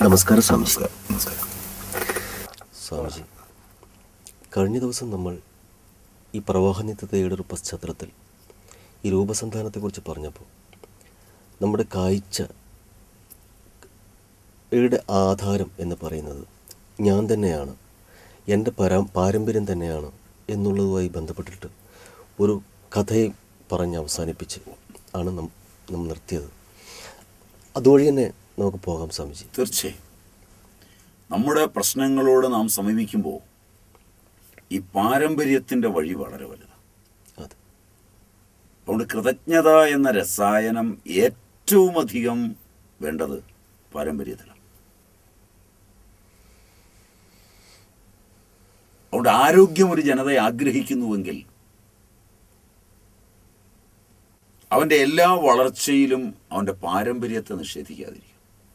നമസ്കാരം സ്വാമിജി നമസ്കാരം സ്വാമിജി കഴിഞ്ഞ ദിവസം നമ്മൾ ഈ പ്രവാഹനിത്യതയുടെ ഒരു പശ്ചാത്തലത്തിൽ ഈ രൂപസന്ധാനത്തെക്കുറിച്ച് പറഞ്ഞപ്പോൾ നമ്മുടെ കാഴ്ച യുടെ ആധാരം എന്ന് പറയുന്നത് ഞാൻ തന്നെയാണ് എൻ്റെ പരാ പാരമ്പര്യം തന്നെയാണ് എന്നുള്ളതുമായി ബന്ധപ്പെട്ടിട്ട് ഒരു കഥയെ പറഞ്ഞ് അവസാനിപ്പിച്ച് ആണ് നം നമ്മൾ നിർത്തിയത് അതുവഴി തന്നെ നമുക്ക് പോകാം സ്വാമിജി തീർച്ചയായും നമ്മുടെ പ്രശ്നങ്ങളോട് നാം സമീപിക്കുമ്പോൾ ഈ പാരമ്പര്യത്തിൻ്റെ വഴി വളരെ വലുതാണ് അതെ അതുകൊണ്ട് കൃതജ്ഞത എന്ന രസായനം ഏറ്റവും അധികം വേണ്ടത് പാരമ്പര്യത്തിലാണ് അതുകൊണ്ട് ആരോഗ്യം ഒരു ജനത ആഗ്രഹിക്കുന്നുവെങ്കിൽ അവൻ്റെ എല്ലാ വളർച്ചയിലും അവൻ്റെ പാരമ്പര്യത്തെ നിഷേധിക്കാതിരിക്കും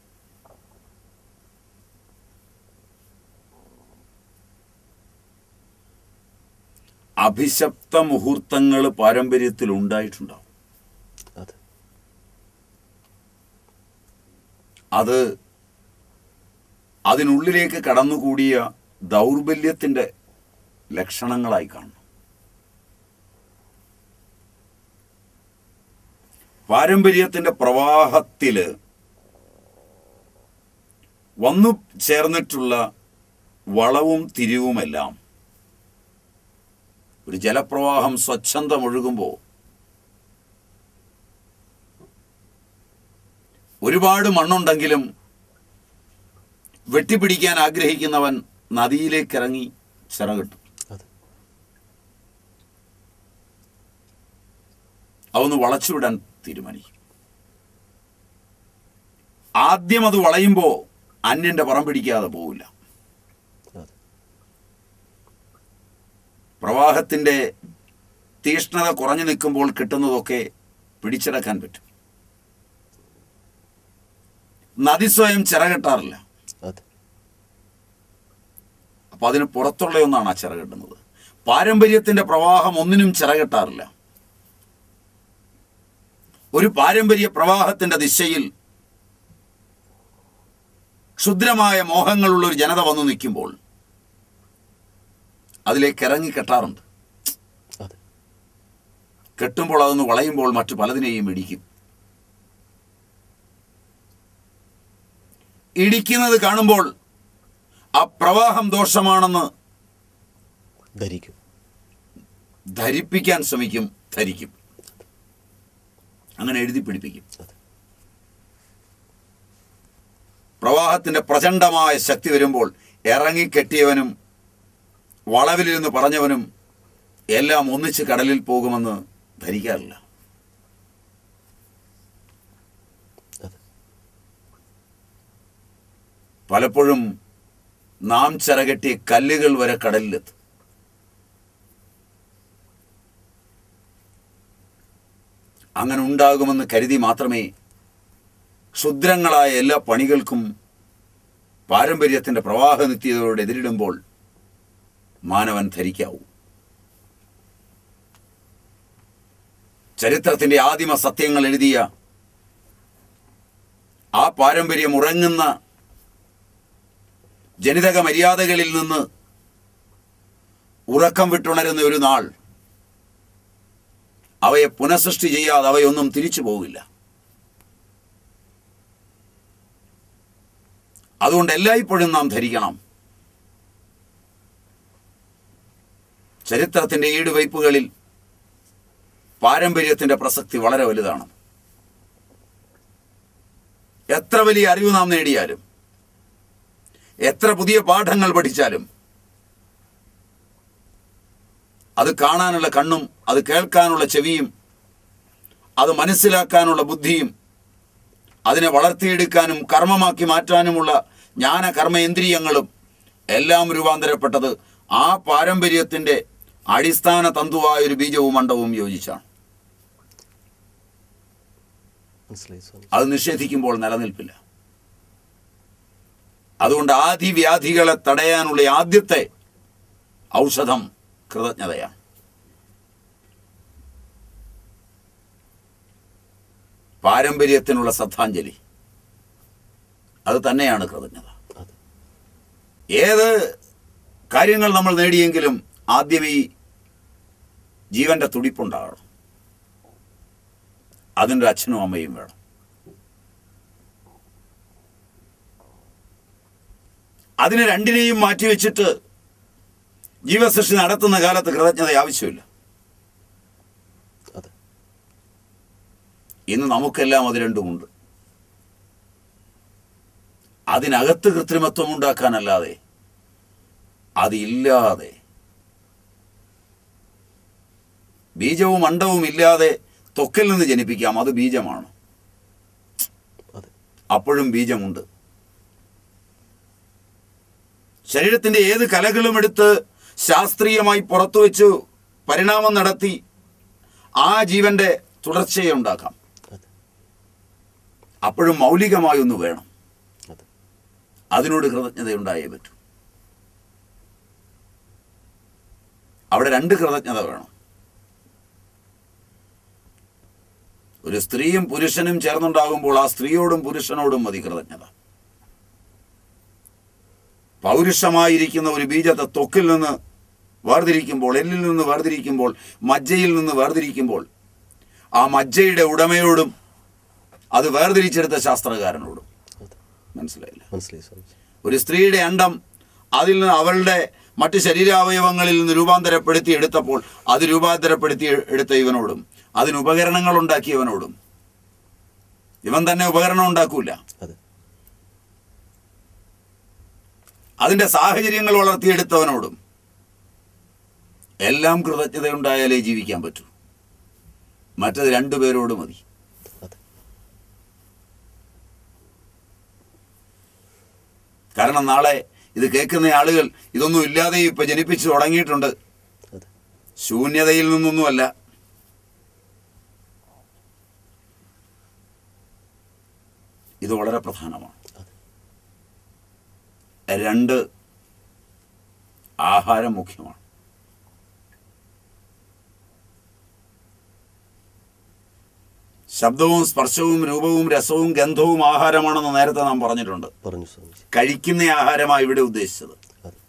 അഭിശപ്ത മുഹൂർത്തങ്ങൾ പാരമ്പര്യത്തിൽ ഉണ്ടായിട്ടുണ്ടാവും അതെ അത് അതിനുള്ളിലേക്ക് കടന്നുകൂടിയ ദൗർബല്യത്തിൻ്റെ ലക്ഷണങ്ങളായി കാണുന്നു പാരമ്പര്യത്തിൻ്റെ പ്രവാഹത്തിൽ വന്നു ചേർന്നിട്ടുള്ള വളവും തിരിവുമെല്ലാം ഒരു ജലപ്രവാഹം സ്വച്ഛന്തമൊഴുകുമ്പോൾ ഒരുപാട് മണ്ണുണ്ടെങ്കിലും വെട്ടിപ്പിടിക്കാൻ ആഗ്രഹിക്കുന്നവൻ നദിയിലേക്ക് ഇറങ്ങി ചിറകിട്ടു അതെ അവന്ന് വളച്ചുവിടാൻ തീരുമാനിക്കും ആദ്യം അത് വളയുമ്പോൾ അന്യന്റെ പുറം പിടിക്കാതെ പോവില്ല അതെ പ്രവാഹത്തിന്റെ തീഷ്ണത കുറഞ്ഞു നിൽക്കുമ്പോൾ കിട്ടുന്നതൊക്കെ പിടിച്ചെടുക്കാൻ പറ്റും നദി സ്വയം ചിറകെട്ടാറില്ല അതെ അപ്പൊ അതിന് പുറത്തുള്ള ഒന്നാണ് ആ ചിറകെട്ടുന്നത് പാരമ്പര്യത്തിന്റെ പ്രവാഹം ഒന്നിനും ചിറകെട്ടാറില്ല ഒരു പാരമ്പര്യ പ്രവാഹത്തിന്റെ ദിശയിൽ ക്ഷുദ്രമായ മോഹങ്ങളുള്ള ഒരു ജനത വന്നു നിൽക്കുമ്പോൾ അതിലേക്ക് ഇറങ്ങി കെട്ടാറുണ്ട് അതെ കെട്ടുമ്പോൾ അതൊന്ന് വളയുമ്പോൾ മറ്റു പലതിനെയും ഇടിക്കും ഇടിക്കുന്നത് കാണുമ്പോൾ ആ പ്രവാഹം ദോഷമാണെന്ന് ധരിക്കും ധരിപ്പിക്കാൻ ശ്രമിക്കും ധരിക്കും അങ്ങനെ എഴുതി പിടിപ്പിക്കും അതെ പ്രവാഹത്തിന്റെ പ്രചണ്ഡമായ ശക്തി വരുമ്പോൾ ഇറങ്ങിക്കെട്ടിയവനും വളവിലിരുന്ന് പറഞ്ഞവനും എല്ലാം ഒന്നിച്ച് കടലിൽ പോകുമെന്ന് ധരിക്കാറില്ല അതെ പലപ്പോഴും നാം ചിറകെട്ടിയ കല്ലുകൾ വരെ കടലിലെത്തും അങ്ങനെ ഉണ്ടാകുമെന്ന് കരുതി മാത്രമേ ക്ഷുദ്രങ്ങളായ എല്ലാ പണികൾക്കും പാരമ്പര്യത്തിന്റെ പ്രവാഹ നിത്യതയോട് എതിരിടുമ്പോൾ മാനവൻ ധരിക്കാവൂ ചരിത്രത്തിന്റെ ആദിമ സത്യങ്ങൾ എഴുതിയ ആ പാരമ്പര്യം ഉറങ്ങുന്ന ജനിതക മര്യാദകളിൽ നിന്ന് ഉറക്കം വിട്ടുണരുന്ന ഒരു നാൾ അവയെ പുനഃസൃഷ്ടി ചെയ്യാതെ അവയൊന്നും തിരിച്ചു പോകില്ല അതുകൊണ്ട് എല്ലായ്പ്പോഴും നാം ധരിക്കണം ചരിത്രത്തിന്റെ ഈടുവയ്പ്പുകളിൽ പാരമ്പര്യത്തിന്റെ പ്രസക്തി വളരെ വലുതാണ് എത്ര വലിയ അറിവ് നാം നേടിയാലും എത്ര പുതിയ പാഠങ്ങൾ പഠിച്ചാലും അത് കാണാനുള്ള കണ്ണും അത് കേൾക്കാനുള്ള ചെവിയും അത് മനസ്സിലാക്കാനുള്ള ബുദ്ധിയും അതിനെ വളർത്തിയെടുക്കാനും കർമ്മമാക്കി മാറ്റാനുമുള്ള ജ്ഞാന കർമ്മേന്ദ്രിയങ്ങളും എല്ലാം രൂപാന്തരപ്പെട്ടത് ആ പാരമ്പര്യത്തിന്റെ അടിസ്ഥാന തന്തുവായ ഒരു ബീജവും മണ്ഡവും യോജിച്ചാണ് മനസ്സിലായി സ്വാമി അത് നിഷേധിക്കുമ്പോൾ നിലനിൽപ്പില്ല അതുകൊണ്ട് ആദിവ്യാധികളെ തടയാനുള്ള ആദ്യത്തെ ഔഷധം കൃതജ്ഞതയാണ് പാരമ്പര്യത്തിനുള്ള ശ്രദ്ധാഞ്ജലി അത് തന്നെയാണ് കൃതജ്ഞത അതെ ഏത് കാര്യങ്ങൾ നമ്മൾ നേടിയെങ്കിലും ആദ്യം ഈ ജീവന്റെ തുടിപ്പുണ്ടാകണം അതിൻ്റെ അച്ഛനും അമ്മയും വേണം അതിനെ രണ്ടിനെയും മാറ്റിവെച്ചിട്ട് ജീവസൃഷ്ടി നടത്തുന്ന കാലത്ത് കൃതജ്ഞത ആവശ്യമില്ല അതെ ഇന്ന് നമുക്കെല്ലാം അത് രണ്ടുമുണ്ട് അതിനകത്ത് കൃത്രിമത്വം ഉണ്ടാക്കാനല്ലാതെ അതില്ലാതെ ബീജവും അണ്ടവും ഇല്ലാതെ ത്വക്കിൽ നിന്ന് ജനിപ്പിക്കാം അത് ബീജമാണ് അതെ അപ്പോഴും ബീജമുണ്ട് ശരീരത്തിന്റെ ഏത് കലകളും എടുത്ത് ശാസ്ത്രീയമായി പുറത്തു വെച്ച് പരിണാമം നടത്തി ആ ജീവന്റെ തുടർച്ചയെ ഉണ്ടാക്കാം അതെ അപ്പോഴും മൗലികമായി ഒന്ന് വേണം അതെ അതിനോട് കൃതജ്ഞതയുണ്ടായേ പറ്റൂ അവിടെ രണ്ട് കൃതജ്ഞത വേണം ഒരു സ്ത്രീയും പുരുഷനും ചേർന്നുണ്ടാകുമ്പോൾ ആ സ്ത്രീയോടും പുരുഷനോടും മതി കൃതജ്ഞത പൗരുഷമായിരിക്കുന്ന ഒരു ബീജത്തെ ത്വക്കിൽ നിന്ന് വേർതിരിക്കുമ്പോൾ എല്ലിൽ നിന്ന് വേർതിരിക്കുമ്പോൾ മജ്ജയിൽ നിന്ന് വേർതിരിക്കുമ്പോൾ ആ മജ്ജയുടെ ഉടമയോടും അത് വേർതിരിച്ചെടുത്ത ശാസ്ത്രകാരനോടും അതെ മനസ്സിലായില്ല മനസ്സിലായി സ്വാമിജി ഒരു സ്ത്രീയുടെ അണ്ടം അതിൽ നിന്ന് അവളുടെ മറ്റ് ശരീരാവയവങ്ങളിൽ നിന്ന് രൂപാന്തരപ്പെടുത്തി എടുത്തപ്പോൾ അത് രൂപാന്തരപ്പെടുത്തി എടുത്ത ഇവനോടും അതിന് ഉപകരണങ്ങൾ ഉണ്ടാക്കിയവനോടും ഇവൻ തന്നെ ഉപകരണം ഉണ്ടാക്കൂല അതെ അതിന്റെ സാഹചര്യങ്ങൾ വളർത്തിയെടുത്തവനോടും എല്ലാം കൃതജ്ഞതയുണ്ടായാലേ ജീവിക്കാൻ പറ്റൂ മറ്റത് രണ്ടുപേരോട് മതി അതെ കാരണം നാളെ ഇത് കേൾക്കുന്ന ആളുകൾ ഇതൊന്നും ഇല്ലാതെ ഇപ്പൊ ജനിപ്പിച്ചു തുടങ്ങിയിട്ടുണ്ട് അതെ ശൂന്യതയിൽ നിന്നൊന്നുമല്ല ഇത് വളരെ പ്രധാനമാണ് അതെ രണ്ട് ആഹാരം മുഖ്യമാണ് ശബ്ദവും സ്പർശവും രൂപവും രസവും ഗന്ധവും ആഹാരമാണെന്ന് നേരത്തെ നാം പറഞ്ഞിട്ടുണ്ട് പറഞ്ഞു സ്വാമിജി കഴിക്കുന്ന ആഹാരമാണ് ഇവിടെ ഉദ്ദേശിച്ചത് അതെ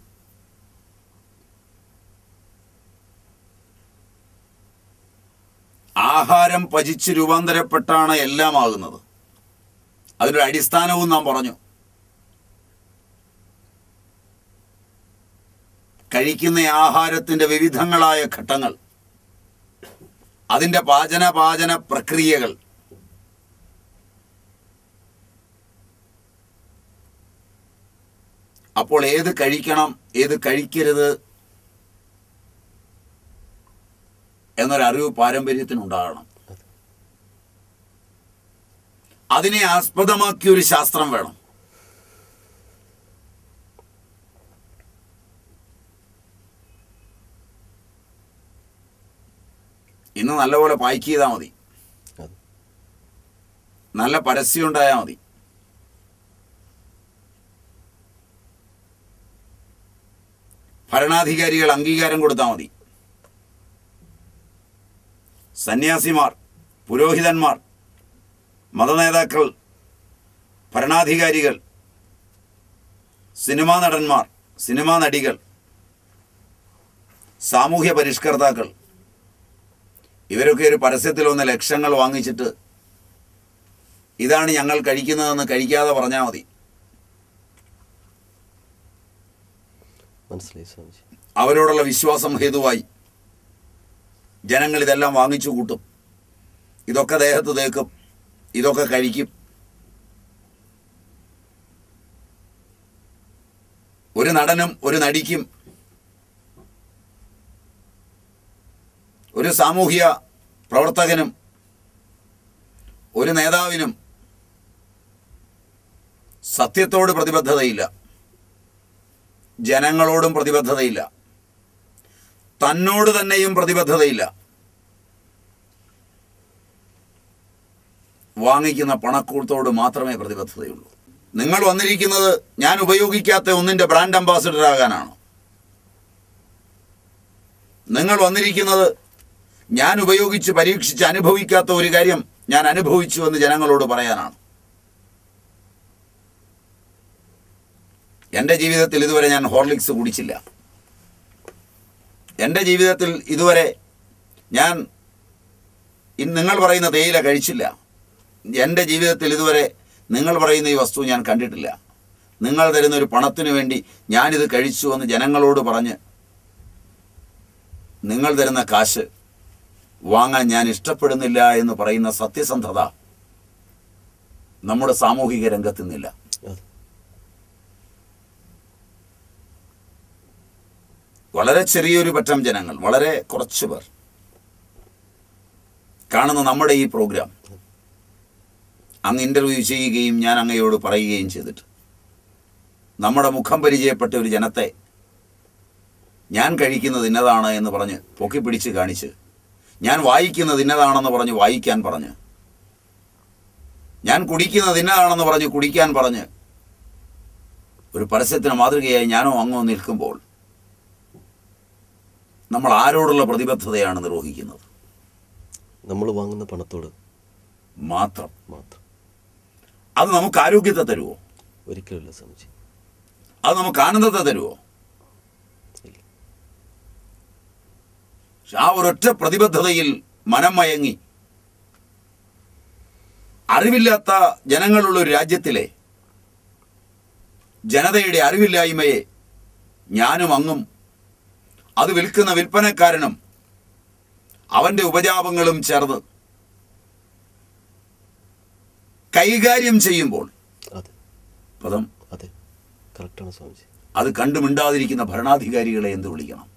ആഹാരം പചിച്ച് രൂപാന്തരപ്പെട്ടാണ് എല്ലാം ആകുന്നത് അതിനൊരു അടിസ്ഥാനവും നാം പറഞ്ഞു കഴിക്കുന്ന ആഹാരത്തിന്റെ വിവിധങ്ങളായ ഘട്ടങ്ങൾ അതിന്റെ പാചന പാചന പ്രക്രിയകൾ അപ്പോൾ ഏത് കഴിക്കണം ഏത് കഴിക്കരുത് എന്നൊരറിവ് പാരമ്പര്യത്തിനുണ്ടാകണം അതെ അതിനെ ആസ്പദമാക്കിയ ഒരു ശാസ്ത്രം വേണം ഇന്ന് നല്ലപോലെ പായ്ക്ക് ചെയ്താൽ മതി അതെ നല്ല പരസ്യം ഉണ്ടായാൽ മതി ഭരണാധികാരികൾ അംഗീകാരം കൊടുത്താൽ മതി സന്യാസിമാർ പുരോഹിതന്മാർ മതനേതാക്കൾ ഭരണാധികാരികൾ സിനിമാ നടന്മാർ സിനിമാ നടികൾ സാമൂഹ്യ പരിഷ്കർത്താക്കൾ ഇവരൊക്കെ ഒരു പരസ്യത്തിൽ ഒന്ന് ലക്ഷങ്ങൾ വാങ്ങിച്ചിട്ട് ഇതാണ് ഞങ്ങൾ കഴിക്കുന്നതെന്ന് കഴിക്കാതെ പറഞ്ഞാൽ മതി മനസ്സിലായി സ്വാമിജി അവരോടുള്ള വിശ്വാസം ഹേതുവായി ജനങ്ങൾ ഇതെല്ലാം വാങ്ങിച്ചു കൂട്ടും ഇതൊക്കെ ദേഹത്ത് തേക്കും ഇതൊക്കെ കഴിക്കും ഒരു നടനും ഒരു നടിക്കും ഒരു സാമൂഹ്യ പ്രവർത്തകനും ഒരു നേതാവിനും സത്യത്തോട് പ്രതിബദ്ധതയില്ല ജനങ്ങളോടും പ്രതിബദ്ധതയില്ല തന്നോട് തന്നെയും പ്രതിബദ്ധതയില്ല വാങ്ങിക്കുന്ന പണക്കൂട്ടത്തോട് മാത്രമേ പ്രതിബദ്ധതയുള്ളൂ നിങ്ങൾ വന്നിരിക്കുന്നത് ഞാൻ ഉപയോഗിക്കാത്ത ഒന്നിന്റെ ബ്രാൻഡ് അംബാസിഡർ ആകാനാണ് നിങ്ങൾ വന്നിരിക്കുന്നത് ഞാൻ ഉപയോഗിച്ച് പരീക്ഷിച്ച് അനുഭവിക്കാത്ത ഒരു കാര്യം ഞാൻ അനുഭവിച്ചു എന്ന് ജനങ്ങളോട് പറയാനാണ് എൻ്റെ ജീവിതത്തിൽ ഇതുവരെ ഞാൻ ഹോർലിക്സ് കുടിച്ചില്ല എൻ്റെ ജീവിതത്തിൽ ഇതുവരെ ഞാൻ ഇന്ന് നിങ്ങൾ പറയുന്ന തേയില കഴിച്ചില്ല എൻ്റെ ജീവിതത്തിൽ ഇതുവരെ നിങ്ങൾ പറയുന്ന ഈ വസ്തു ഞാൻ കണ്ടിട്ടില്ല നിങ്ങൾ തരുന്ന ഒരു പണത്തിനു വേണ്ടി ഞാനിത് കഴിച്ചു എന്ന് ജനങ്ങളോട് പറഞ്ഞ് നിങ്ങൾ തരുന്ന കാശ് വാങ്ങാൻ ഞാൻ ഇഷ്ടപ്പെടുന്നില്ല എന്ന് പറയുന്ന സത്യസന്ധത നമ്മുടെ സാമൂഹിക രംഗത്തുനിന്നില്ല അതെ വളരെ ചെറിയൊരു പറ്റം ജനങ്ങൾ വളരെ കുറച്ച് പേർ കാണുന്ന നമ്മുടെ ഈ പ്രോഗ്രാം അങ്ങ് ഇൻ്റർവ്യൂ ചെയ്യുകയും ഞാൻ അങ്ങയോട് പറയുകയും ചെയ്തിട്ട് നമ്മുടെ മുഖം പരിചയപ്പെട്ട ഒരു ജനത്തെ ഞാൻ കഴിക്കുന്നത് ഇന്നതാണ് എന്ന് പറഞ്ഞ് പൊക്കിപ്പിടിച്ച് കാണിച്ച് ഞാൻ വായിക്കുന്നത് ഇന്നതാണെന്ന് പറഞ്ഞ് വായിക്കാൻ പറഞ്ഞ് ഞാൻ കുടിക്കുന്നത് ഇന്നതാണെന്ന് പറഞ്ഞ് കുടിക്കാൻ പറഞ്ഞ് ഒരു പരസ്യത്തിന് മാതൃകയായി ഞാനോ അങ്ങോ നിൽക്കുമ്പോൾ നമ്മൾ ആരോടുള്ള പ്രതിബദ്ധതയാണ് നിർവഹിക്കുന്നത് നമ്മൾ വാങ്ങുന്ന പണത്തോട് മാത്രം മാത്രം അത് നമുക്ക് ആരോഗ്യത്തെ തരുമോ ഒരിക്കലുമില്ല സ്വാമിജി അത് നമുക്ക് ആനന്ദത്തെ തരുമോ ഇല്ല പക്ഷെ ആ ഒരൊറ്റ പ്രതിബദ്ധതയിൽ മനം മയങ്ങി അറിവില്ലാത്ത ജനങ്ങളുള്ള ഒരു രാജ്യത്തിലെ ജനതയുടെ അറിവില്ലായ്മയെ ഞാനും അങ്ങും അത് വിൽക്കുന്ന വിൽപ്പനക്കാരനും അവന്റെ ഉപജാപങ്ങളും ചേർന്ന് കൈകാര്യം ചെയ്യുമ്പോൾ അതെ പദം അതെ കറക്റ്റാണ് സ്വാമിജി അത് കണ്ടു മിണ്ടാതിരിക്കുന്ന ഭരണാധികാരികളെ എന്ത് വിളിക്കണം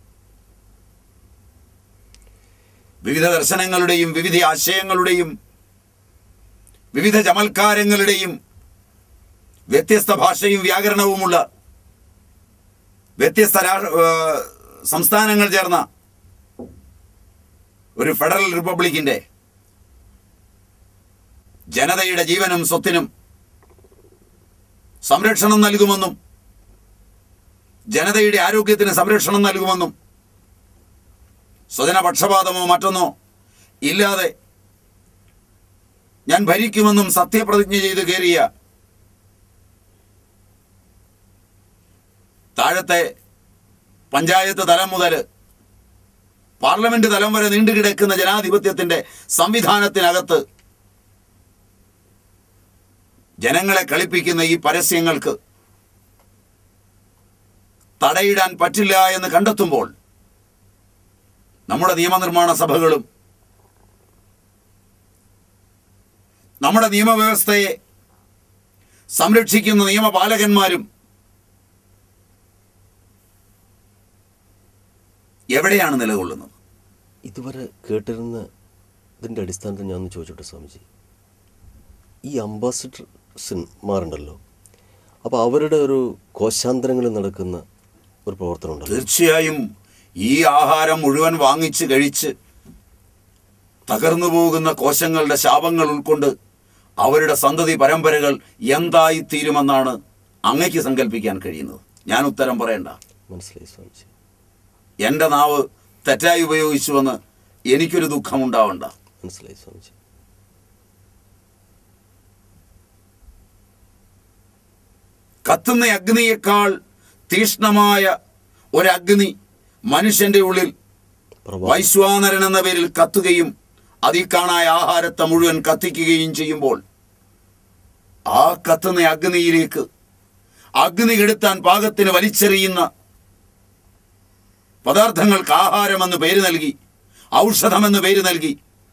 വിവിധ ദർശനങ്ങളുടെയും വിവിധ ആശയങ്ങളുടെയും വിവിധ ചമൽക്കാരങ്ങളുടെയും വ്യത്യസ്ത ഭാഷയും വ്യാകരണവുമുള്ള വ്യത്യസ്ത രാ- ഏഹ് സംസ്ഥാനങ്ങൾ ചേർന്ന ഒരു ഫെഡറൽ റിപ്പബ്ലിക്കിന്റെ ജനതയുടെ ജീവനും സ്വത്തിനും സംരക്ഷണം നൽകുമെന്നും ജനതയുടെ ആരോഗ്യത്തിന് സംരക്ഷണം നൽകുമെന്നും സ്വജനപക്ഷപാതമോ മറ്റൊന്നോ ഇല്ലാതെ ഞാൻ ഭരിക്കുമെന്നും സത്യപ്രതിജ്ഞ ചെയ്ത് കയറിയ താഴത്തെ പഞ്ചായത്ത് തലം മുതൽ പാർലമെന്റ് തലം വരെ നീണ്ടുകിടക്കുന്ന ജനാധിപത്യത്തിന്റെ സംവിധാനത്തിനകത്ത് ജനങ്ങളെ കളിപ്പിക്കുന്ന ഈ പരസ്യങ്ങൾക്ക് തടയിടാൻ പറ്റില്ല എന്ന് കണ്ടെത്തുമ്പോൾ നമ്മുടെ നിയമനിർമ്മാണ സഭകളും നമ്മുടെ നിയമവ്യവസ്ഥയെ സംരക്ഷിക്കുന്ന നിയമപാലകന്മാരും എവിടെയാണ് നിലകൊള്ളുന്നത് ഇതുവരെ കേട്ടിരുന്ന ഇതിൻ്റെ അടിസ്ഥാനത്തിൽ ഞാൻ ഒന്ന് ചോദിച്ചോട്ടെ സ്വാമിജി ഈ അംബാസിഡർസിന്മാരുണ്ടല്ലോ അപ്പോൾ അവരുടെ ഒരു കോശാന്തരങ്ങളിൽ നടക്കുന്ന ഒരു പ്രവർത്തനം ഉണ്ടല്ലോ തീർച്ചയായും ഈ ആഹാരം മുഴുവൻ വാങ്ങിച്ച് കഴിച്ച് തകർന്നു പോകുന്ന കോശങ്ങളുടെ ശാപങ്ങൾ ഉൾക്കൊണ്ട് അവരുടെ സന്തതി പരമ്പരകൾ എന്തായി തീരുമെന്നാണ് അങ്ങയ്ക്ക് സങ്കല്പിക്കാൻ കഴിയുന്നത് ഞാൻ ഉത്തരം പറയണ്ട മനസ്സിലായി സ്വാമിജി എൻ്റെ നാവ് തെറ്റായി ഉപയോഗിച്ചുവെന്ന് എനിക്കൊരു ദുഃഖമുണ്ടാവണ്ട മനസ്സിലായി സ്വാമിജി കത്തുന്ന അഗ്നിയേക്കാൾ തീഷ്ണമായ ഒരഗ്നി മനുഷ്യന്റെ ഉള്ളിൽ പ്രവാ വൈശ്വാനരൻ എന്ന പേരിൽ കത്തുകയും അതിൽ കാണായ ആഹാരത്തെ മുഴുവൻ കത്തിക്കുകയും ചെയ്യുമ്പോൾ ആ കത്തുന്ന അഗ്നിയിലേക്ക് അഗ്നി കെടുത്താൻ പാകത്തിന് വലിച്ചെറിയുന്ന പദാർത്ഥങ്ങൾക്ക് ആഹാരമെന്ന് പേര് നൽകി ഔഷധമെന്ന് പേര് നൽകി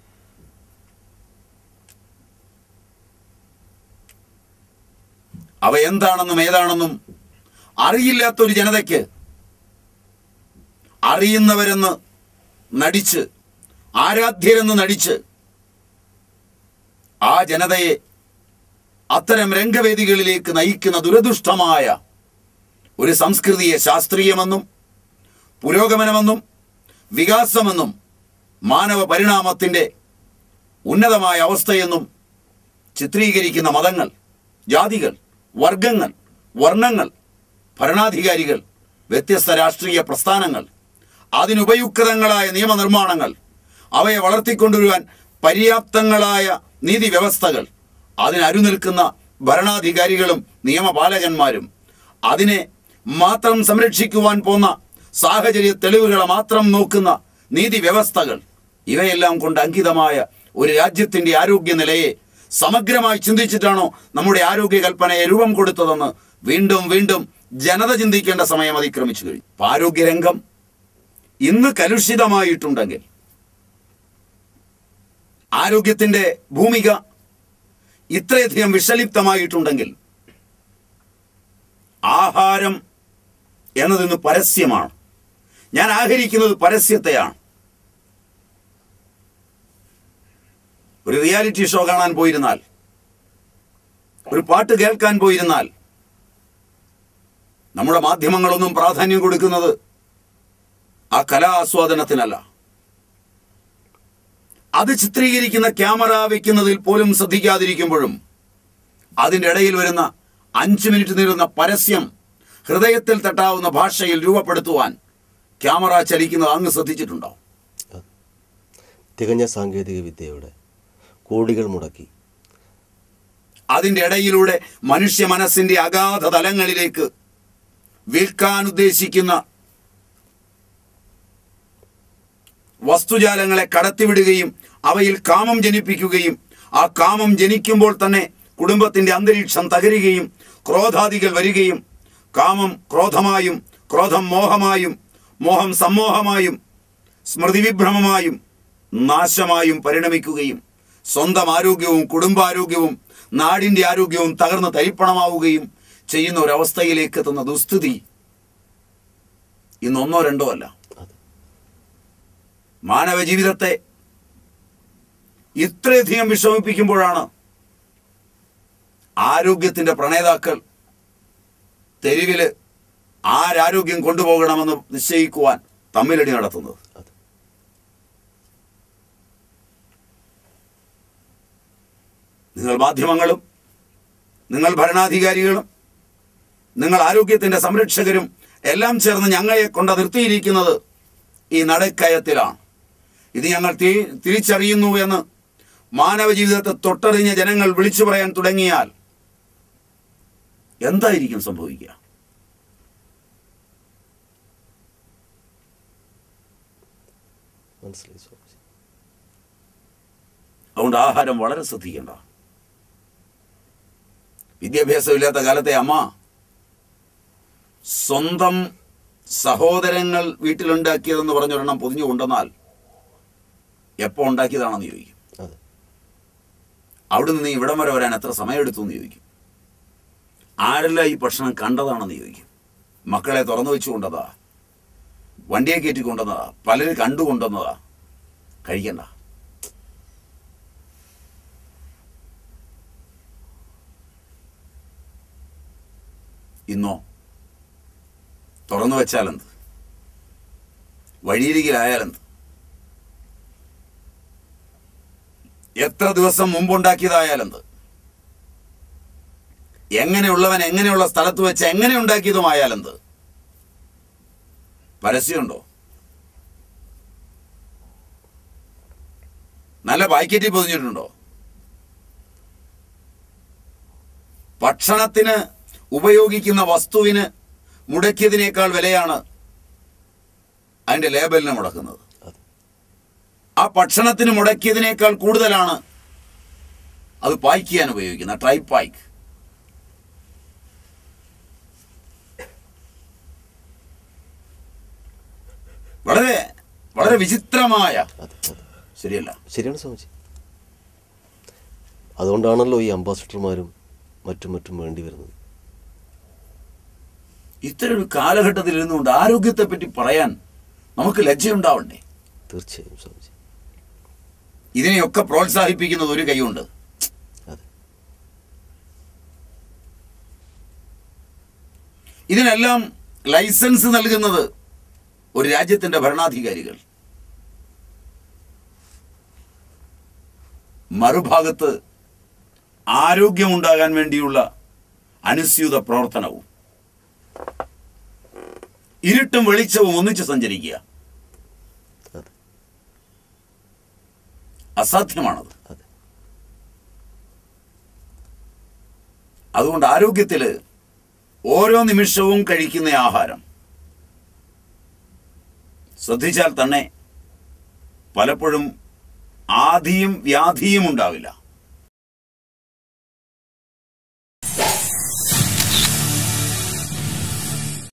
അവ എന്താണെന്നും ഏതാണെന്നും അറിയില്ലാത്തൊരു ജനതയ്ക്ക് അറിയുന്നവരെന്ന് നടിച്ച് ആരാധ്യരെന്ന് നടിച്ച് ആ ജനതയെ അത്തരം രംഗവേദികളിലേക്ക് നയിക്കുന്ന ദുരദുഷ്ടമായ ഒരു സംസ്കൃതിയെ ശാസ്ത്രീയമെന്നും പുരോഗമനമെന്നും വികാസമെന്നും മാനവ പരിണാമത്തിൻ്റെ ഉന്നതമായ അവസ്ഥയെന്നും ചിത്രീകരിക്കുന്ന മതങ്ങൾ ജാതികൾ വർഗങ്ങൾ വർണ്ണങ്ങൾ ഭരണാധികാരികൾ വ്യത്യസ്ത രാഷ്ട്രീയ പ്രസ്ഥാനങ്ങൾ അതിനുപയുക്തങ്ങളായ നിയമനിർമ്മാണങ്ങൾ അവയെ വളർത്തിക്കൊണ്ടുവരുവാൻ പര്യാപ്തങ്ങളായ നീതി വ്യവസ്ഥകൾ അതിനരുനിൽക്കുന്ന ഭരണാധികാരികളും നിയമപാലകന്മാരും അതിനെ മാത്രം സംരക്ഷിക്കുവാൻ പോന്ന സാഹചര്യ തെളിവുകളെ മാത്രം നോക്കുന്ന നീതി വ്യവസ്ഥകൾ ഇവയെല്ലാം കൊണ്ട് അങ്കിതമായ ഒരു രാജ്യത്തിന്റെ ആരോഗ്യ നിലയെ സമഗ്രമായി ചിന്തിച്ചിട്ടാണോ നമ്മുടെ ആരോഗ്യ കൽപ്പനയെ രൂപം കൊടുത്തതെന്ന് വീണ്ടും വീണ്ടും ജനത ചിന്തിക്കേണ്ട സമയം അതിക്രമിച്ചു കഴിഞ്ഞു അപ്പൊ ആരോഗ്യരംഗം ഇന്ന് കലുഷിതമായിട്ടുണ്ടെങ്കിൽ ആരോഗ്യത്തിന്റെ ഭൂമിക ഇത്രയധികം വിഷലിപ്തമായിട്ടുണ്ടെങ്കിൽ ആഹാരം എന്നതിന്ന് പരസ്യമാണ് ഞാൻ ആഹരിക്കുന്നത് പരസ്യത്തെയാണ് ഒരു റിയാലിറ്റി ഷോ കാണാൻ പോയിരുന്നാൽ ഒരു പാട്ട് കേൾക്കാൻ പോയിരുന്നാൽ നമ്മുടെ മാധ്യമങ്ങളൊന്നും പ്രാധാന്യം കൊടുക്കുന്നത് ആ കലാ ആസ്വാദനത്തിനല്ല അത് ചിത്രീകരിക്കുന്ന ക്യാമറ വയ്ക്കുന്നതിൽ പോലും ശ്രദ്ധിക്കാതിരിക്കുമ്പോഴും അതിൻ്റെ ഇടയിൽ വരുന്ന അഞ്ച് മിനിറ്റ് നീളുന്ന പരസ്യം ഹൃദയത്തിൽ തട്ടാവുന്ന ഭാഷയിൽ രൂപപ്പെടുത്തുവാൻ ക്യാമറ ചലിക്കുന്നത് അങ്ങ് ശ്രദ്ധിച്ചിട്ടുണ്ടോ തികഞ്ഞ സാങ്കേതിക വിദ്യയുടെ കോടികൾ മുടക്കി അതിൻ്റെ ഇടയിലൂടെ മനുഷ്യ മനസ്സിന്റെ അഗാധ തലങ്ങളിലേക്ക് വിൽക്കാൻ ഉദ്ദേശിക്കുന്ന വസ്തുജാലങ്ങളെ കടത്തിവിടുകയും അവയിൽ കാമം ജനിപ്പിക്കുകയും ആ കാമം ജനിക്കുമ്പോൾ തന്നെ കുടുംബത്തിന്റെ അന്തരീക്ഷം തകരുകയും ക്രോധാദികൾ വരികയും കാമം ക്രോധമായും ക്രോധം മോഹമായും മോഹം സമ്മോഹമായും സ്മൃതിവിഭ്രമമായും നാശമായും പരിണമിക്കുകയും സ്വന്തം ആരോഗ്യവും കുടുംബാരോഗ്യവും നാടിന്റെ ആരോഗ്യവും തകർന്ന് തരിപ്പണമാവുകയും ചെയ്യുന്ന ഒരവസ്ഥയിലേക്ക് എത്തുന്ന ദുസ്ഥിതി ഇന്നൊന്നോ രണ്ടോ അല്ല അതെ മാനവ ജീവിതത്തെ ഇത്രയധികം വിഷമിപ്പിക്കുമ്പോഴാണ് ആരോഗ്യത്തിന്റെ പ്രണേതാക്കൾ തെരുവില് ആരാരോഗ്യം കൊണ്ടുപോകണമെന്ന് നിശ്ചയിക്കുവാൻ തമ്മിലടി നടത്തുന്നത് അതെ നിങ്ങൾ മാധ്യമങ്ങളും നിങ്ങൾ ഭരണാധികാരികളും നിങ്ങൾ ആരോഗ്യത്തിന്റെ സംരക്ഷകരും എല്ലാം ചേർന്ന് ഞങ്ങളെ കൊണ്ട് നിർത്തിയിരിക്കുന്നത് ഈ നടക്കയത്തിലാണ് ഇത് ഞങ്ങൾ തി- തിരിച്ചറിയുന്നു എന്ന് മാനവ ജീവിതത്തെ തൊട്ടറിഞ്ഞ ജനങ്ങൾ വിളിച്ചു പറയാൻ തുടങ്ങിയാൽ എന്തായിരിക്കും സംഭവിക്കുക മനസ്സിലായി സ്വാമിജി അതുകൊണ്ട് ആഹാരം വളരെ ശ്രദ്ധിക്കേണ്ട വിദ്യാഭ്യാസമില്ലാത്ത കാലത്തെ അമ്മ സ്വന്തം സഹോദരങ്ങൾ വീട്ടിലുണ്ടാക്കിയതെന്ന് പറഞ്ഞൊരെണ്ണം പൊതിഞ്ഞു കൊണ്ടുവന്നാൽ എപ്പോൾ ഉണ്ടാക്കിയതാണെന്ന് ചോദിക്കും അതെ അവിടെ നിന്ന് ഇവിടം വരെ വരാൻ എത്ര സമയമെടുത്തു എന്ന് ചോദിക്കും ആരെല്ലാം ഈ ഭക്ഷണം കണ്ടതാണെന്ന് ചോദിക്കും മക്കളെ തുറന്നു വെച്ചു കൊണ്ടതാ വണ്ടിയെ കയറ്റി കൊണ്ടുവന്നതാ പലരും കണ്ടുകൊണ്ടുവന്നതാ കഴിക്കണ്ട ഇന്നോ തുറന്നു വെച്ചാലെന്ത് വഴിയരികിലായാലെന്ത് എത്ര ദിവസം മുമ്പുണ്ടാക്കിയതായാലെന്ത് എങ്ങനെയുള്ളവൻ എങ്ങനെയുള്ള സ്ഥലത്ത് വെച്ച് എങ്ങനെ ഉണ്ടാക്കിയതുമായാലെന്ത് പരസ്യമുണ്ടോ നല്ല പാക്കറ്റിൽ പൊതിഞ്ഞിട്ടുണ്ടോ ഭക്ഷണത്തിന് ഉപയോഗിക്കുന്ന വസ്തുവിന് മുടക്കിയതിനേക്കാൾ വിലയാണ് അതിന്റെ ലേബലിന് മുടക്കുന്നത് അതെ ആ ഭക്ഷണത്തിന് മുടക്കിയതിനേക്കാൾ കൂടുതലാണ് അത് പായ്ക്ക് ചെയ്യാൻ ഉപയോഗിക്കുന്ന ട്രൈ പായ്ക്ക് വളരെ വളരെ വിചിത്രമായ അതെ അതെ ശരിയല്ല ശരിയാണ് സ്വാമിജി അതുകൊണ്ടാണല്ലോ ഈ അംബാസിഡർമാരും മറ്റും മറ്റും വേണ്ടി വരുന്നത് ഇത്തരം ഒരു കാലഘട്ടത്തിൽ ഇരുന്നുകൊണ്ട് ആരോഗ്യത്തെ പറ്റി പറയാൻ നമുക്ക് ലജ്ജയുണ്ടാവണ്ടേ തീർച്ചയായും സ്വാമിജി ഇതിനെയൊക്കെ പ്രോത്സാഹിപ്പിക്കുന്നത് ഒരു കൈയുണ്ട് അതെ ഇതിനെല്ലാം ലൈസൻസ് നൽകുന്നത് ഒരു രാജ്യത്തിന്റെ ഭരണാധികാരികൾ മറുഭാഗത്ത് ആരോഗ്യമുണ്ടാകാൻ വേണ്ടിയുള്ള അനുസ്യൂത പ്രവർത്തനവും ഇരുട്ടും വെളിച്ചവും ഒന്നിച്ച് സഞ്ചരിക്കുക അതെ അസാധ്യമാണത് അതെ അതുകൊണ്ട് ആരോഗ്യത്തിൽ ഓരോ നിമിഷവും കഴിക്കുന്ന ആഹാരം ശ്രദ്ധിച്ചാൽ തന്നെ പലപ്പോഴും ആധിയും വ്യാധിയും ഉണ്ടാവില്ല